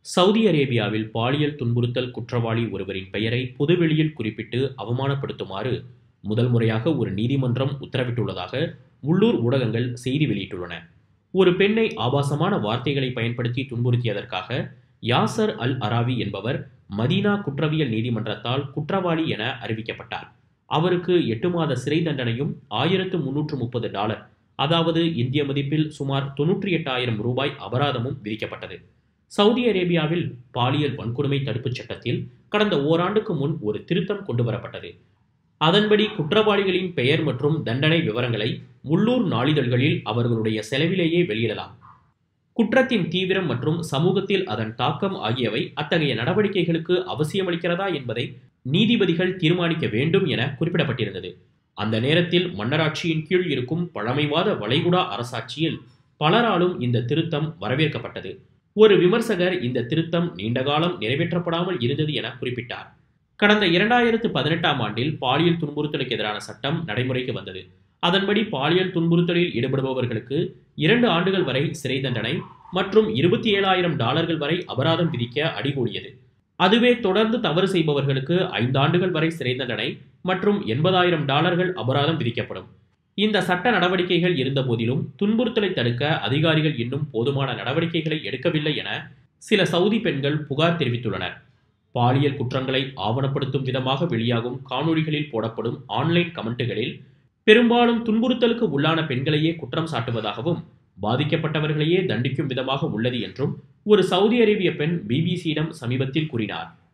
Saudi அரேபியாவில் பாலியல் துன்புறுத்தல் குற்றவாளி ஒருவரின் பெயரை பொதுவெளியில் குறிப்பிட்டு அவமானப்படுத்துமாறு முதல் முறையாக ஒரு நீதிமன்றம் உத்தரவிட்டுள்ளதாக உள்ளூர் ஊடகங்கள் செய்தி வெளியிட்டுள்ளன ஒரு பெண்ணை ஆபாசமான வார்த்தைகளை பயன்படுத்தி துன்புறுத்தியதற்காக யாசர் அல் அராவி என்பவர் மதீனா குற்றவியல் நீதிமன்றத்தால் குற்றவாளி என அறிவிக்கப்பட்டார் அவருக்கு எட்டு மாத சிறை தண்டனையும் ஆயிரத்து முன்னூற்று முப்பது டாலர் அதாவது இந்திய மதிப்பில் சுமார் தொன்னூற்றி எட்டாயிரம் ரூபாய் அபராதமும் விதிக்கப்பட்டது சவுதி அரேபியாவில் பாலியல் வன்கொடுமை தடுப்புச் சட்டத்தில் கடந்த ஓராண்டுக்கு முன் ஒரு திருத்தம் கொண்டு வரப்பட்டது அதன்படி குற்றவாளிகளின் பெயர் மற்றும் தண்டனை விவரங்களை உள்ளூர் நாளிதழ்களில் அவர்களுடைய செலவிலேயே வெளியிடலாம் குற்றத்தின் தீவிரம் மற்றும் சமூகத்தில் அதன் தாக்கம் ஆகியவை அத்தகைய நடவடிக்கைகளுக்கு அவசியமளிக்கிறதா என்பதை நீதிபதிகள் தீர்மானிக்க வேண்டும் என குறிப்பிடப்பட்டிருந்தது அந்த நேரத்தில் மன்னராட்சியின் கீழ் இருக்கும் பழமைவாத வளைகுடா அரசாட்சியில் பலராலும் இந்த திருத்தம் வரவேற்கப்பட்டது ஒரு விமர்சகர் இந்த திருத்தம் நீண்டகாலம் நிறைவேற்றப்படாமல் இருந்தது என குறிப்பிட்டார் கடந்த இரண்டாயிரத்து பதினெட்டாம் ஆண்டில் பாலியல் துன்புறுத்தலுக்கு எதிரான சட்டம் நடைமுறைக்கு வந்தது அதன்படி பாலியல் துன்புறுத்தலில் ஈடுபடுபவர்களுக்கு இரண்டு ஆண்டுகள் வரை சிறை தண்டனை மற்றும் இருபத்தி ஏழாயிரம் டாலர்கள் வரை அபராதம் விதிக்க அடிகூடியது அதுவே தொடர்ந்து தவறு செய்பவர்களுக்கு ஐந்தாண்டுகள் வரை சிறை தண்டனை மற்றும் எண்பதாயிரம் டாலர்கள் அபராதம் விதிக்கப்படும் இந்த சட்ட நடவடிக்கைகள் இருந்தபோதிலும் துன்புறுத்தலை தடுக்க அதிகாரிகள் இன்னும் போதுமான நடவடிக்கைகளை எடுக்கவில்லை என சில சவுதி பெண்கள் புகார் தெரிவித்துள்ளனர் பாலியல் குற்றங்களை ஆவணப்படுத்தும் விதமாக வெளியாகும் காணொளிகளில் போடப்படும் ஆன்லைன் கமெண்ட்டுகளில் பெரும்பாலும் துன்புறுத்தலுக்கு உள்ளான பெண்களையே குற்றம் சாட்டுவதாகவும் பாதிக்கப்பட்டவர்களையே தண்டிக்கும் விதமாக உள்ளது என்றும் ஒரு சவுதி அரேபிய பெண் பிபிசியிடம் சமீபத்தில் கூறினார்